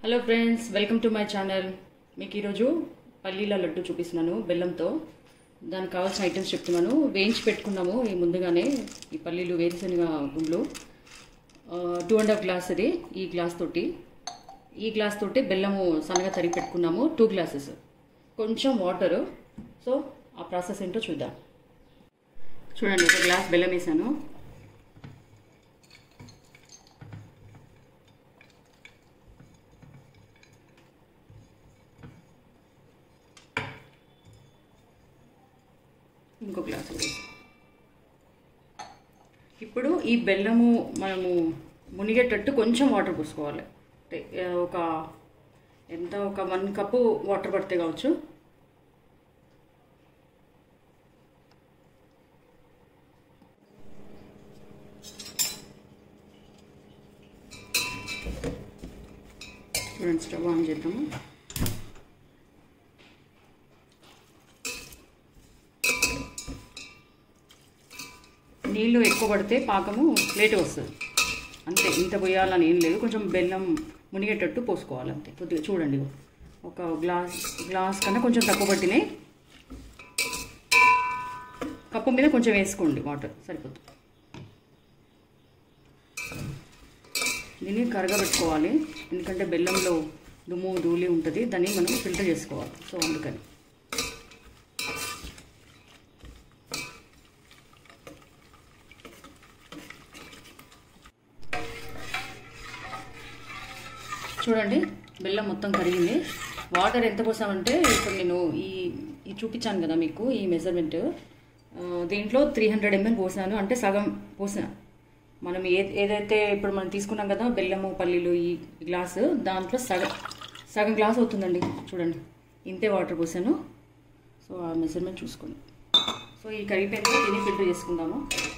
Hello friends welcome to my channel మీకు ఈరోజు పల్లీల లడ్డు చూపిస్తున్నాను బెల్లంతో దానికి కావాల్సిన ఐటమ్స్ చెప్తున్నాను వేయించి పెట్టుకున్నాము ఈ ముందుగానే ఈ పల్లీలు వేరుశనగ గుండ్లు టూ అండ్ హాఫ్ గ్లాస్ ఇది ఈ గ్లాస్ తోటి ఈ గ్లాస్ తోటి బెల్లము సన్నగా తరిగి పెట్టుకున్నాము టూ గ్లాసెస్ కొంచెం వాటరు సో ఆ ప్రాసెస్ ఏంటో చూద్దాం చూడండి ఒక గ్లాస్ బెల్లం వేసాను ఇంకో గ్లాస్ వేసి ఇప్పుడు ఈ బెల్లము మనము మునిగేటట్టు కొంచెం వాటర్ పోసుకోవాలి అంటే ఆ, ఒక ఎంత ఒక వన్ కప్పు వాటర్ పడితే కావచ్చు చూడండి స్టవ్ ఆన్ చేద్దాము నీళ్ళు ఎక్కువ పడితే పాకము లేట్ వస్తుంది అంతే ఇంత పోయాలని ఏం లేదు కొంచెం బెల్లం మునిగేటట్టు పోసుకోవాలి అంతే కొద్దిగా చూడండి ఇగో. ఒక గ్లాస్ గ్లాస్ కన్నా కొంచెం తక్కువ పట్టినాయి కప్పు మీద కొంచెం వేసుకోండి వాటర్ సరిపోతుంది దీన్ని కరగబెట్టుకోవాలి ఎందుకంటే బెల్లంలో దుమ్ము ధూళి ఉంటుంది దాన్ని మనం ఫిల్టర్ చేసుకోవాలి సో అందుకని చూడండి బెల్లం మొత్తం కరిగింది వాటర్ ఎంత పోసామంటే ఇప్పుడు నేను ఈ ఈ చూపించాను కదా మీకు ఈ మెజర్మెంట్ దీంట్లో త్రీ హండ్రెడ్ ఎంఎల్ పోసాను అంటే సగం పోసాను మనం ఏ ఏదైతే ఇప్పుడు మనం తీసుకున్నాం కదా బెల్లము పల్లీలు ఈ గ్లాసు దాంట్లో సగం సగం గ్లాస్ అవుతుందండి చూడండి ఇంతే వాటర్ పోసాను సో ఆ మెజర్మెంట్ చూసుకోండి సో ఈ కరిగిపోయింది తిని ఫిల్టర్ చేసుకుందాము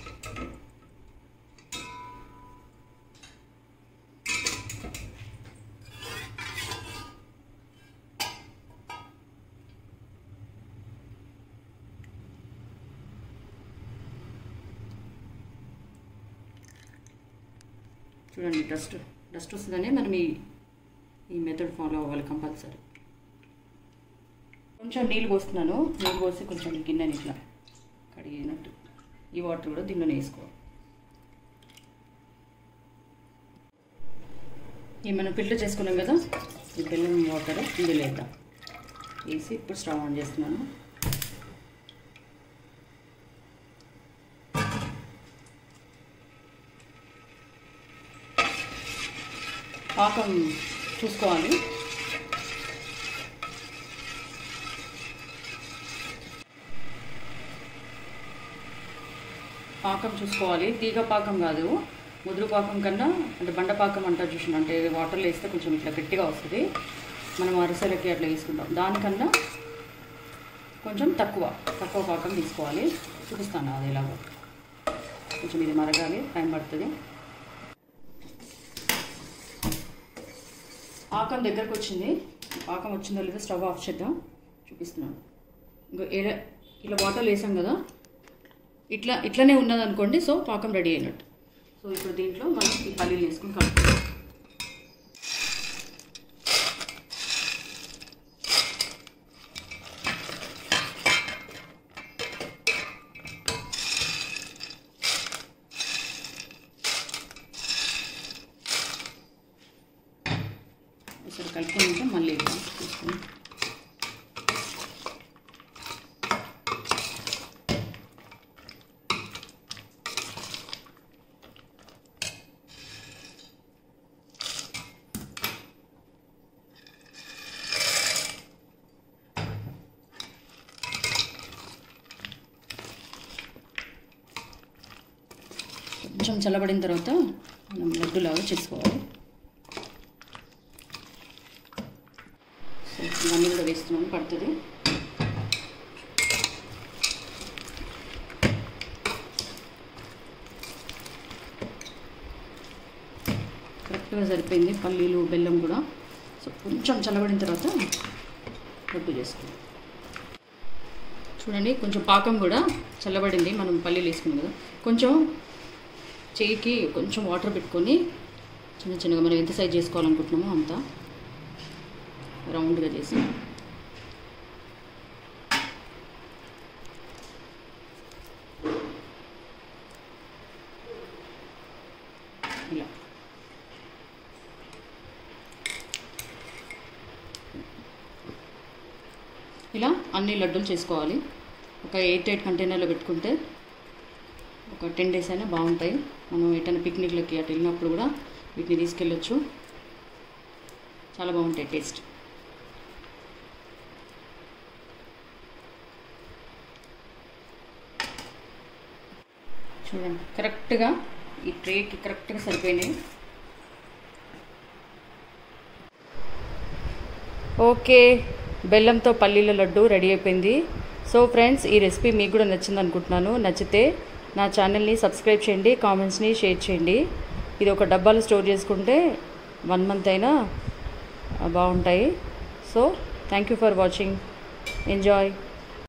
చూడండి డస్ట్ డస్ట్ వస్తుందని మనం ఈ ఈ మెథడ్ ఫాలో అవ్వాలి కంపల్సరీ కొంచెం నీళ్ళు పోస్తున్నాను నీళ్ళు పోసి కొంచెం గిన్నెని ఇట్లా కడిగినట్టు ఈ వాటర్ కూడా దీనిలోనే వేసుకోవాలి ఈ మనం ఫిల్టర్ చేసుకున్నాం కదా ఈ బెల్లం వాటర్ ఇందులో వేద్దాం వేసి ఇప్పుడు స్టవ్ ఆన్ చేస్తున్నాను పాకం చూసుకోవాలి పాకం చూసుకోవాలి తీగ పాకం కాదు ముదురు పాకం కన్నా అంటే బండ పాకం అంటారు చూసిన అంటే వాటర్లో వేస్తే కొంచెం ఇట్లా గట్టిగా వస్తుంది మనం అరిసెలకి అట్లా వేసుకుంటాం దానికన్నా కొంచెం తక్కువ తక్కువ పాకం తీసుకోవాలి చూపిస్తాను అది ఎలాగో కొంచెం ఇది మరగాలి టైం పడుతుంది పాకం దగ్గరకు వచ్చింది పాకం వచ్చిందో లేదో స్టవ్ ఆఫ్ చేద్దాం చూపిస్తున్నాను ఇంకో ఏడ ఇలా వాటర్ వేసాం కదా ఇట్లా ఇట్లనే ఉన్నది అనుకోండి సో పాకం రెడీ అయినట్టు సో ఇప్పుడు దీంట్లో మనం ఈ పల్లీలు వేసుకుని కలుపుకుందాం ఒకసారి కలుపుకొని ఉంటే మళ్ళీ ఇద్దాం తీసుకుని కొంచెం చల్లబడిన తర్వాత మనం లడ్డులాగా చేసుకోవాలి సో ఇవన్నీ కూడా వేస్తున్నాను పడుతుంది కరెక్ట్గా సరిపోయింది పల్లీలు బెల్లం కూడా సో కొంచెం చల్లబడిన తర్వాత లడ్డు చేసుకోవాలి చూడండి కొంచెం పాకం కూడా చల్లబడింది మనం పల్లీలు వేసుకున్నాం కదా కొంచెం చెయ్యికి కొంచెం వాటర్ పెట్టుకొని చిన్న చిన్నగా మనం ఎంత సైజ్ చేసుకోవాలనుకుంటున్నామో అంత రౌండ్గా చేసి ఇలా ఇలా అన్ని లడ్డూలు చేసుకోవాలి ఒక ఎయిట్ ఎయిట్ కంటైనర్లో పెట్టుకుంటే ఒక టెన్ డేస్ అయినా బాగుంటాయి మనం ఎటైనా పిక్నిక్లకి అటు వెళ్ళినప్పుడు కూడా వీటిని తీసుకెళ్ళొచ్చు చాలా బాగుంటాయి టేస్ట్ చూడండి కరెక్ట్గా ఈ ట్రేకి కరెక్ట్గా సరిపోయినాయి ఓకే బెల్లంతో పల్లీల లడ్డు రెడీ అయిపోయింది సో ఫ్రెండ్స్ ఈ రెసిపీ మీకు కూడా నచ్చింది అనుకుంటున్నాను నచ్చితే నా ఛానల్ని సబ్స్క్రైబ్ చేయండి కామెంట్స్ని షేర్ చేయండి ఇది ఒక డబ్బాలో స్టోర్ చేసుకుంటే వన్ మంత్ అయినా బాగుంటాయి so thank you for watching enjoy